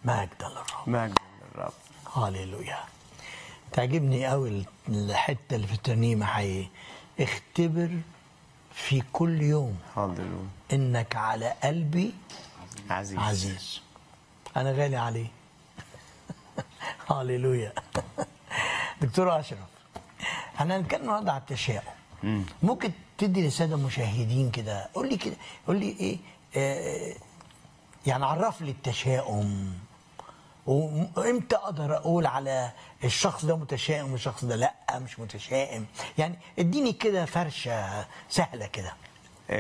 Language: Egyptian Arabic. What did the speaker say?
مجد للرب مجد للرب هاليلويا تعجبني قوي الحته اللي في الترنيمه حقيقي اختبر في كل يوم هاليلويا انك على قلبي عزيز عزيز انا غالي عليه هاليلويا دكتور اشرف احنا هنتكلم النهارده على التشاؤم ممكن تدي للساده المشاهدين كده قول لي كده قول لي ايه آه يعني عرف لي التشاؤم وامتى اقدر اقول على الشخص ده متشائم والشخص ده لا مش متشائم يعني اديني كده فرشه سهله كده